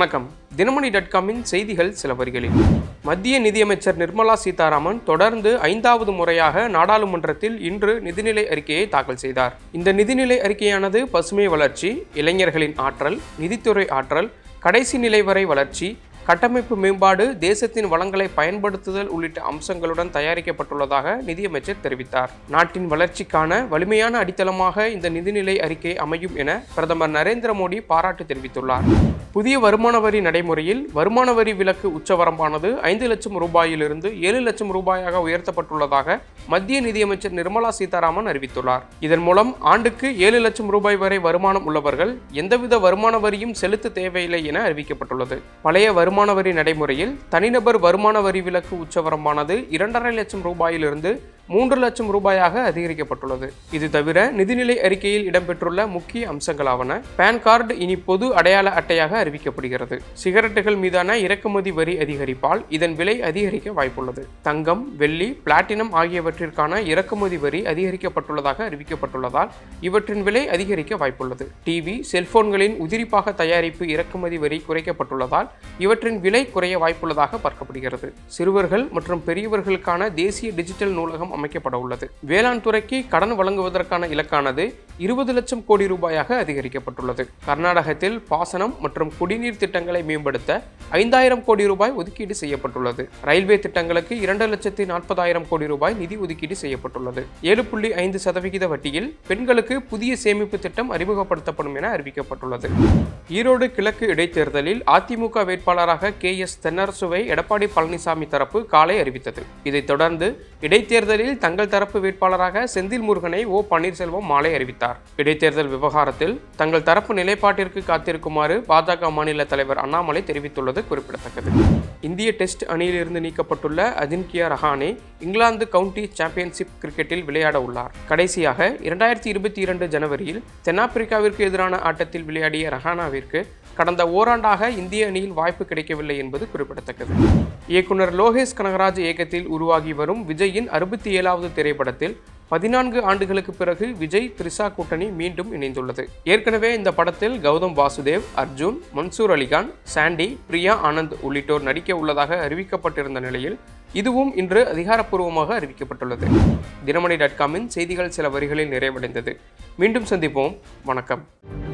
வணக்கம் தினமணி டாட் காமின் செய்திகள் சில வரிகளில் மத்திய நிதியமைச்சர் நிர்மலா சீதாராமன் தொடர்ந்து ஐந்தாவது முறையாக நாடாளுமன்றத்தில் இன்று நிதிநிலை அறிக்கையை தாக்கல் செய்தார் இந்த நிதிநிலை அறிக்கையானது பசுமை வளர்ச்சி இளைஞர்களின் ஆற்றல் நிதித்துறை ஆற்றல் கடைசி நிலை வரை வளர்ச்சி கட்டமைப்பு மேம்பாடு தேசத்தின் வளங்களை பயன்படுத்துதல் உள்ளிட்ட அம்சங்களுடன் தயாரிக்கப்பட்டுள்ளதாக நிதியமைச்சர் தெரிவித்தார் நாட்டின் வளர்ச்சிக்கான வலிமையான அடித்தளமாக இந்த நிதிநிலை அறிக்கை அமையும் என பிரதமர் நரேந்திர மோடி பாராட்டு தெரிவித்துள்ளார் புதிய வருமான வரி நடைமுறையில் வருமான வரி விலக்கு உச்சவரம்பானது ஐந்து லட்சம் ரூபாயிலிருந்து ஏழு லட்சம் ரூபாயாக உயர்த்தப்பட்டுள்ளதாக மத்திய நிதியமைச்சர் நிர்மலா சீதாராமன் அறிவித்துள்ளார் இதன் மூலம் ஆண்டுக்கு ஏழு லட்சம் ரூபாய் வரை வருமானம் உள்ளவர்கள் எந்தவித வருமான வரியும் செலுத்த தேவையில்லை என அறிவிக்கப்பட்டுள்ளது பழைய வருமான வரி நடைமுறையில் தனிநபர் வருமான வரி விலக்கு உச்சவரம்பானது இரண்டரை லட்சம் ரூபாயிலிருந்து மூன்று லட்சம் ரூபாயாக அதிகரிக்கப்பட்டுள்ளது இது தவிர நிதிநிலை அறிக்கையில் இடம்பெற்றுள்ள முக்கிய அம்சங்களாவன பான் கார்டு இனி பொது அடையாள அட்டையாக அறிவிக்கப்படுகிறது சிகரெட்டுகள் மீதான இறக்குமதி வரி அதிகரிப்பால் இதன் விலை அதிகரிக்க வாய்ப்புள்ளது தங்கம் வெள்ளி பிளாட்டினம் ஆகியவற்றிற்கான இறக்குமதி வரி அதிகரிக்கப்பட்டுள்ளதாக அறிவிக்கப்பட்டுள்ளதால் இவற்றின் விலை அதிகரிக்க வாய்ப்புள்ளது டிவி செல்போன்களின் உதிரிப்பாக தயாரிப்பு இறக்குமதி வரி குறைக்கப்பட்டுள்ளதால் இவற்றின் விலை குறைய வாய்ப்புள்ளதாக பார்க்கப்படுகிறது சிறுவர்கள் மற்றும் பெரியவர்களுக்கான தேசிய டிஜிட்டல் நூலகம் அமைக்கப்பட உள்ளது வேளாண் துறைக்கு கடன் வழங்குவதற்கான இலக்கானது இருபது லட்சம் கோடி ரூபாயாக அதிகரிக்கப்பட்டுள்ளது கர்நாடகத்தில் பாசனம் மற்றும் குடிநீர் திட்டங்களை மேம்படுத்த ஐந்தாயிரம் கோடி ரூபாய் ஒதுக்கீடு செய்யப்பட்டுள்ளது ரயில்வே திட்டங்களுக்கு இரண்டு லட்சத்தி நாற்பதாயிரம் கோடி ரூபாய் நிதி ஒதுக்கீடு செய்யப்பட்டுள்ளது ஏழு புள்ளி ஐந்து சதவிகித வட்டியில் பெண்களுக்கு புதிய சேமிப்பு திட்டம் அறிமுகப்படுத்தப்படும் என அறிவிக்கப்பட்டுள்ளது ஈரோடு கிழக்கு இடைத்தேர்தலில் அதிமுக வேட்பாளராக கே எஸ் தென்னரசுவை எடப்பாடி பழனிசாமி தரப்பு காலை அறிவித்தது இதைத் தொடர்ந்து இடைத்தேர்தலில் தங்கள் தரப்பு வேட்பாளராக செந்தில் முருகனை ஓ பன்னீர்செல்வம் மாலை அறிவித்தார் இடைத்தேர்தல் விவகாரத்தில் தங்கள் தரப்பு நிலைப்பாட்டிற்கு காத்திருக்குமாறு பாஜக மாநில தலைவர் அண்ணாமலை தெரிவித்துள்ளது குறிப்பிடத்தக்கது இந்திய டெஸ்ட் அணியிலிருந்து நீக்கப்பட்டுள்ள அஜின்கியா ரஹானே இங்கிலாந்து கவுண்டி சாம்பியன்ஷிப் கிரிக்கெட்டில் விளையாட உள்ளார் கடைசியாக இரண்டாயிரத்தி இருபத்தி இரண்டு ஜனவரியில் தென்னாப்பிரிக்காவிற்கு எதிரான ஆட்டத்தில் விளையாடிய ரஹானாவிற்கு கடந்த ஓராண்டாக இந்திய அணியில் வாய்ப்பு கிடைக்கவில்லை என்பது குறிப்பிடத்தக்கது இயக்குனர் லோகேஷ் கனகராஜ் இயக்கத்தில் உருவாகி வரும் விஜயின் அறுபத்தி ஏழாவது திரைப்படத்தில் பதினான்கு ஆண்டுகளுக்கு பிறகு விஜய் த்ரிஷா கூட்டணி மீண்டும் இணைந்துள்ளது ஏற்கனவே இந்த படத்தில் கௌதம் வாசுதேவ் அர்ஜுன் மன்சூர் அலிகான் சாண்டி பிரியா ஆனந்த் உள்ளிட்டோர் நடிக்க உள்ளதாக அறிவிக்கப்பட்டிருந்த நிலையில் இதுவும் இன்று அதிகாரப்பூர்வமாக அறிவிக்கப்பட்டுள்ளது தினமணி டாட் காமின் செய்திகள் சில வரிகளில் நிறைவடைந்தது மீண்டும் சந்திப்போம் வணக்கம்